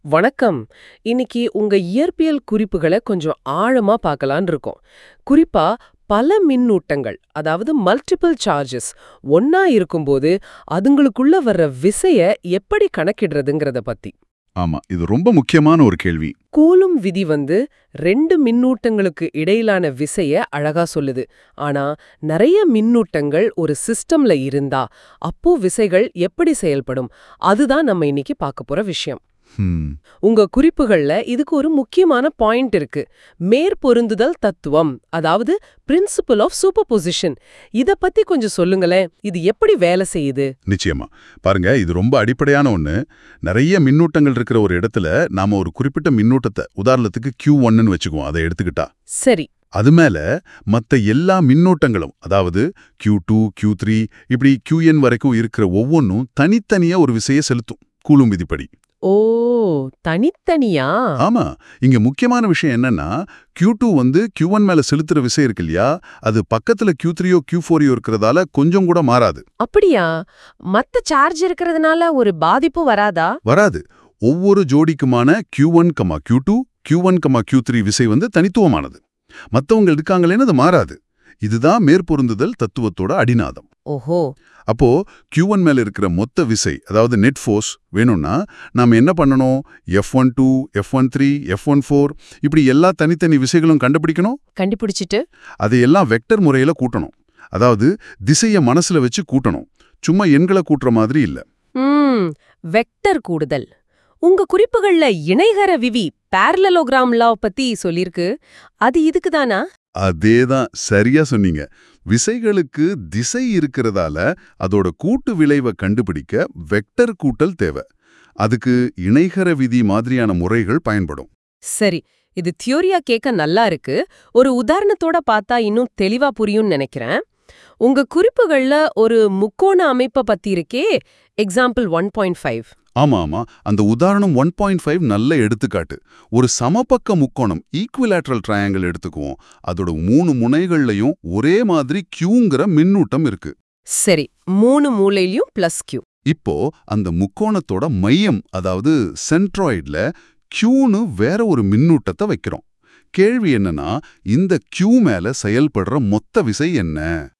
வணக்கம் இன்னைக்கு உங்க இயற்பியல் குறிப்புகளை கொஞ்சம் ஆழமா பார்க்கலான்னு இருக்கோம் குறிப்பா பல மின்னூட்டங்கள் அதாவது மல்டிபிள் சார்ஜஸ் ஒன்னா இருக்கும்போது அதுங்களுக்குள்ள வர்ற விசைய எப்படி கணக்கிடுறதுங்கிறத பத்தி ஆமா இது ரொம்ப முக்கியமான ஒரு கேள்வி கூலும் விதி வந்து ரெண்டு மின்னூட்டங்களுக்கு இடையிலான விசைய அழகா சொல்லுது ஆனா நிறைய மின்னூட்டங்கள் ஒரு சிஸ்டம்ல இருந்தா அப்போ விசைகள் எப்படி செயல்படும் அதுதான் நம்ம இன்னைக்கு பார்க்க போற விஷயம் ஹம், உங்க குறிப்புகள்ல இதுக்கு ஒரு முக்கியமான பாயிண்ட் இருக்கு மேற்பொருந்துதல் தத்துவம் அதாவது பிரின்சிபல் ஆஃப் சூப்பர் பொசிஷன் இத பத்தி கொஞ்சம் சொல்லுங்களேன் இது எப்படி வேலை செய்யுது நிச்சயமா பாருங்க இது ரொம்ப அடிப்படையான ஒண்ணு நிறைய மின்னூட்டங்கள் இருக்கிற ஒரு இடத்துல நாம ஒரு குறிப்பிட்ட மின்னூட்டத்தை உதாரணத்துக்கு Q ஒன்னு வச்சுக்குவோம் அதை எடுத்துக்கிட்டா சரி அது மேல மத்த எல்லா மின்னூட்டங்களும் அதாவது Q2 டூ Q3 த்ரீ இப்படி QN வரைக்கும் இருக்கிற ஒவ்வொன்றும் தனித்தனியா ஒரு விசையை செலுத்தும் கூலும் விதிப்படி ஓ தனித்தனியா ஆமா இங்க முக்கியமான விஷயம் என்னன்னா Q2 வந்து Q1 மேல செலுத்துற விசை இருக்கு இல்லையா அது பக்கத்துல Q3 த்ரீயோ Q4 ஃபோரையோ இருக்கிறதால கொஞ்சம் கூட மாறாது அப்படியா மத்த சார்ஜ் இருக்கிறதுனால ஒரு பாதிப்பு வராதா வராது ஒவ்வொரு ஜோடிக்குமான Q1, comma Q2, Q1, comma Q3 விசை வந்து தனித்துவமானது மத்தவங்க இருக்காங்களேன்னு அது மாறாது இதுதான் மேற்பொருந்துதல் தத்துவத்தோட அடிநாதம் ஓஹோ அப்போ Q1 மேல இருக்கிற மொத்த விசை அதாவது நெட் ஃபோர்ஸ் வேணும்னா நாம என்ன பண்ணணும் F one two F one three F one four இப்படி எல்லா தனித்தனி விசைகளும் கண்டுபிடிக்கணும் கண்டுபிடிச்சிட்டு அதையெல்லாம் வெக்டர் முறையில கூட்டணும் அதாவது திசைய மனசுல வச்சு கூட்டணும் சும்மா எண்களை கூட்டுற மாதிரி இல்ல ம் வெக்டர் கூடுதல் உங்க குறிப்புகள்ல இணைகர விவி parallelogram law பத்தி சொல்லிருக்கு அது இதுக்குதானா அதேதான் சரியா சொன்னீங்க விசைகளுக்கு திசை இருக்கிறதால அதோட கூட்டு விளைவை கண்டுபிடிக்க வெக்டர் கூட்டல் தேவை அதுக்கு இணைகர விதி மாதிரியான முறைகள் பயன்படும் சரி இது தியோரியா கேட்க நல்லா இருக்கு ஒரு உதாரணத்தோட பார்த்தா இன்னும் தெளிவா புரியும்னு நினைக்கிறேன் உங்க குறிப்புகள்ல ஒரு முக்கோண அமைப்பை பத்தி இருக்கே எக்ஸாம்பிள் ஒன் பாயிண்ட் ஃபைவ் ஆமா ஆமா அந்த உதாரணம் ஒன் பாயிண்ட் ஃபைவ் நல்ல எடுத்துக்காட்டு ஒரு சமபக்க முக்கோணம் ஈக்குவிலேட்ரல் ட்ரையாங்கிள் எடுத்துக்குவோம் அதோட மூணு முனைகள்லயும் ஒரே மாதிரி கியூங்கிற மின்னூட்டம் இருக்கு சரி மூணு மூலையிலயும் பிளஸ் கியூ இப்போ அந்த முக்கோணத்தோட மையம் அதாவது சென்ட்ராய்ட்ல கியூன்னு வேற ஒரு மின்னூட்டத்தை வைக்கிறோம் கேள்வி என்னன்னா இந்த கியூ மேல செயல்படுற மொத்த விசை என்ன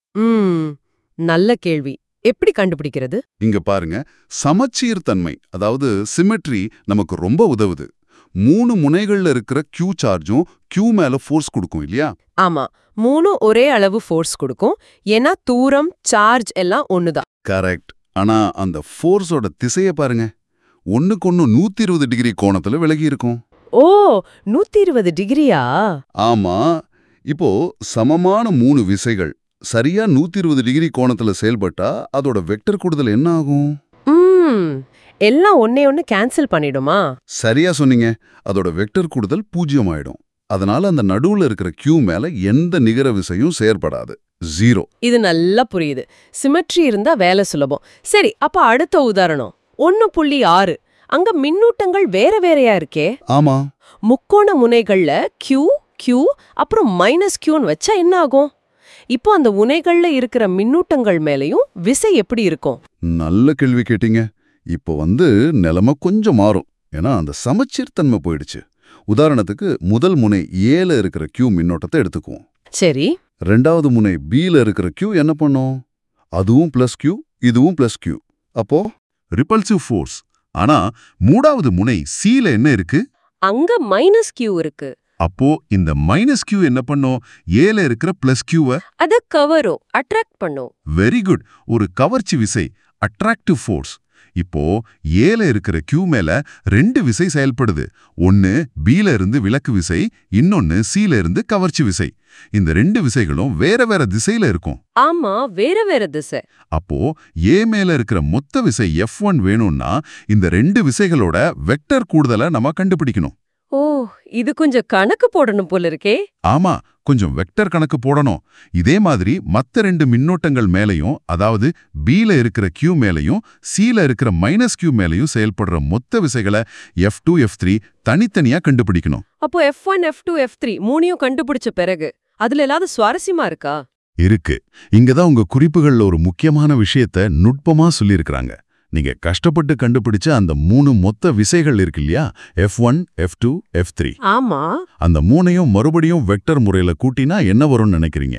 ம் நல்ல கேள்வி எப்படி கண்டுபிடிக்கிறது இங்க பாருங்க சமச்சீர் தன்மை அதாவது சிமெட்ரி நமக்கு ரொம்ப உதவுது மூணு முனைகள்ல இருக்கிற கியூ சார்ஜும் கியூ மேல ஃபோர்ஸ் கொடுக்கும் இல்லையா ஆமா மூணு ஒரே அளவு ஃபோர்ஸ் கொடுக்கும் ஏன்னா தூரம் சார்ஜ் எல்லாம் ஒண்ணுதான் கரெக்ட் ஆனா அந்த ஃபோர்ஸோட திசைய பாருங்க ஒண்ணுக்கு ஒண்ணு நூத்தி இருபது டிகிரி கோணத்துல விலகி இருக்கும் ஓ நூத்தி இருபது டிகிரியா ஆமா இப்போ சமமான மூணு விசைகள் சரியா நூத்தி இருபது டிகிரி கோணத்துல செயல்பட்டா அதோட வெக்டர் கூடுதல் என்ன ஆகும் ம் எல்லாம் ஒன்னே ஒன்னு கேன்சல் பண்ணிடுமா சரியா சொன்னீங்க அதோட வெக்டர் கூடுதல் பூஜ்ஜியம் ஆயிடும் அதனால அந்த நடுவுல இருக்கிற கியூ மேல எந்த நிகர விசையும் செயற்படாது ஜீரோ இது நல்லா புரியுது சிமெட்ரி இருந்தா வேலை சுலபம் சரி அப்ப அடுத்த உதாரணம் ஒன்னு புள்ளி ஆறு அங்க மின்னூட்டங்கள் வேற வேறையா இருக்கே ஆமா முக்கோண முனைகள்ல Q Q அப்புறம் மைனஸ் Qன்னு வச்சா என்ன ஆகும் இப்போ அந்த முனைகள்ல இருக்கிற மின்னூட்டங்கள் மேலயும் விசை எப்படி இருக்கும் நல்ல கேள்வி கேட்டீங்க இப்போ வந்து நிலைமை கொஞ்சம் மாறும் ஏன்னா அந்த சமச்சீர் தன்மை போயிடுச்சு உதாரணத்துக்கு முதல் முனை ஏல இருக்கிற கியூ மின்னோட்டத்தை எடுத்துக்குவோம் சரி ரெண்டாவது முனை பில இருக்கிற கியூ என்ன பண்ணும் அதுவும் பிளஸ் கியூ இதுவும் பிளஸ் கியூ அப்போ ரிப்பல்சிவ் ஃபோர்ஸ் ஆனா மூணாவது முனை சில என்ன இருக்கு அங்க மைனஸ் Q இருக்கு அப்போ இந்த மைனஸ் கியூ என்ன பண்ணும் ஏல இருக்கிற பிளஸ் கியூவை அத கவரும் அட்ராக்ட் பண்ணும் வெரி குட் ஒரு கவர்ச்சி விசை அட்ராக்டிவ் ஃபோர்ஸ் இப்போ ஏல இருக்கிற கியூ மேல ரெண்டு விசை செயல்படுது ஒன்னு பில இருந்து விலக்கு விசை இன்னொன்னு சில இருந்து கவர்ச்சி விசை இந்த ரெண்டு விசைகளும் வேற வேற திசையில இருக்கும் ஆமா வேற வேற திசை அப்போ ஏ மேல இருக்கிற மொத்த விசை எஃப் ஒன் வேணும்னா இந்த ரெண்டு விசைகளோட வெக்டர் கூடுதலை நம்ம கண்டுபிடிக்கணும் ஓ இது கொஞ்சம் கணக்கு போடணும் போல இருக்கே ஆமா கொஞ்சம் வெக்டர் கணக்கு போடணும் இதே மாதிரி மத்த ரெண்டு மின்னோட்டங்கள் மேலையும் அதாவது பில இருக்கிற கியூ மேலையும் சில இருக்கிற மைனஸ் கியூ மேலையும் செயல்படுற மொத்த விசைகளை எஃப் டூ எஃப் த்ரீ தனித்தனியா கண்டுபிடிக்கணும் அப்போ F one F two F three மூணையும் கண்டுபிடிச்ச பிறகு அதுல ஏதாவது சுவாரஸ்யமா இருக்கா இருக்கு இங்கதான் உங்க குறிப்புகள்ல ஒரு முக்கியமான விஷயத்த நுட்பமா சொல்லியிருக்கிறாங்க நீங்க கஷ்டப்பட்டு கண்டுபிடிச்ச அந்த மூணு மொத்த விசைகள் இருக்கு இல்லையா F one F two F three ஆமா அந்த மூணையும் மறுபடியும் வெக்டர் முறையில கூட்டினா என்ன வரும்னு நினைக்கிறீங்க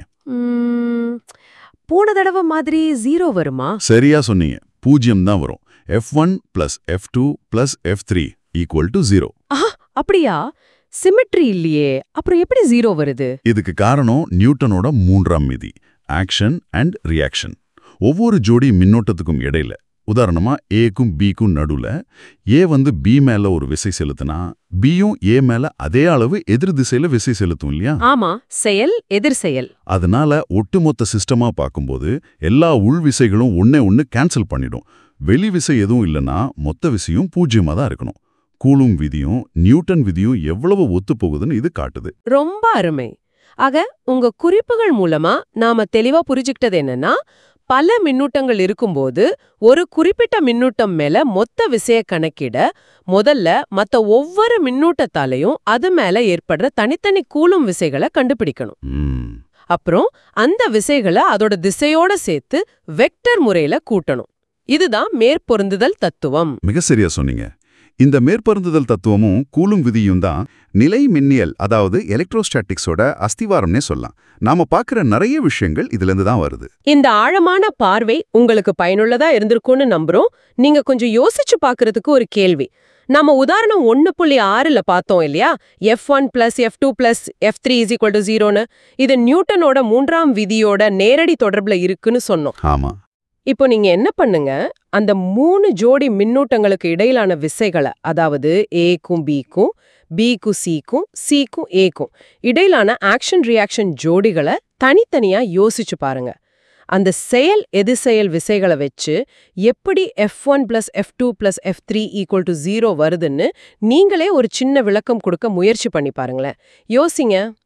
ம், போன தடவை மாதிரி ஜீரோ வருமா சரியா சொன்னீங்க பூஜ்யம் தான் வரும் F one plus F two plus F three equal to zero ஆஹா அப்படியா சிமெட்ரி இல்லையே அப்புறம் எப்படி ஜீரோ வருது இதுக்கு காரணம் நியூட்டனோட மூன்றாம் விதி ஆக்ஷன் அண்ட் ரியாக்ஷன் ஒவ்வொரு ஜோடி மின்னோட்டத்துக்கும் இடையில உதாரணமா ஏக்கும் பிக்கும் நடுவுல ஏ வந்து பி மேல ஒரு விசை செலுத்தினா பியும் ஏ மேல அதே அளவு எதிர் திசையில விசை செலுத்தும் இல்லையா ஆமா செயல் எதிர் செயல் அதனால ஒட்டுமொத்த சிஸ்டமா பார்க்கும்போது எல்லா உள் விசைகளும் ஒண்ணே ஒண்ணு கேன்சல் பண்ணிடும் வெளி விசை எதுவும் இல்லைன்னா மொத்த விசையும் பூஜ்யமா தான் இருக்கணும் கூலும் விதியும் நியூட்டன் விதியும் எவ்வளவு ஒத்து போகுதுன்னு இது காட்டுது ரொம்ப அருமை ஆக உங்க குறிப்புகள் மூலமா நாம தெளிவா புரிஞ்சுக்கிட்டது என்னன்னா பல மின்னூட்டங்கள் இருக்கும்போது ஒரு குறிப்பிட்ட மின்னூட்டம் மேல மொத்த விசைய கணக்கிட முதல்ல மத்த ஒவ்வொரு மின்னூட்டத்தாலையும் அது மேல ஏற்படுற தனித்தனி கூலும் விசைகளை கண்டுபிடிக்கணும் ம் அப்புறம் அந்த விசைகளை அதோட திசையோட சேர்த்து வெக்டர் முறையில கூட்டணும் இதுதான் மேற்பொருந்துதல் தத்துவம் மிக சரியா சொன்னீங்க இந்த மேற்பருந்துதல் தத்துவமும் கூலும் விதியும் தான் நிலை மின்னியல் அதாவது எலக்ட்ரோஸ்டாட்டிக்ஸோட அஸ்திவாரம்னே சொல்லலாம் நாம பார்க்குற நிறைய விஷயங்கள் இதுலேருந்து தான் வருது இந்த ஆழமான பார்வை உங்களுக்கு பயனுள்ளதா இருந்திருக்கும்னு நம்புறோம் நீங்க கொஞ்சம் யோசிச்சு பார்க்கறதுக்கு ஒரு கேள்வி நம்ம உதாரணம் ஒன்னு புள்ளி ஆறுல பார்த்தோம் இல்லையா F one plus F two plus F three is equal to ஜீரோன்னு இது நியூட்டனோட மூன்றாம் விதியோட நேரடி தொடர்புல இருக்குன்னு சொன்னோம் ஆமா இப்போ நீங்க என்ன பண்ணுங்க அந்த மூணு ஜோடி மின்னூட்டங்களுக்கு இடையிலான விசைகளை அதாவது ஏக்கும் பிக்கும் பிக்கும் சிக்கும் சிக்கும் ஏக்கும் இடையிலான ஆக்ஷன் ரியாக்ஷன் ஜோடிகளை தனித்தனியா யோசிச்சு பாருங்க அந்த செயல் எது செயல் விசைகளை வச்சு எப்படி F one plus F two plus F three equal to zero வருதுன்னு நீங்களே ஒரு சின்ன விளக்கம் கொடுக்க முயற்சி பண்ணி பாருங்களேன் யோசிங்க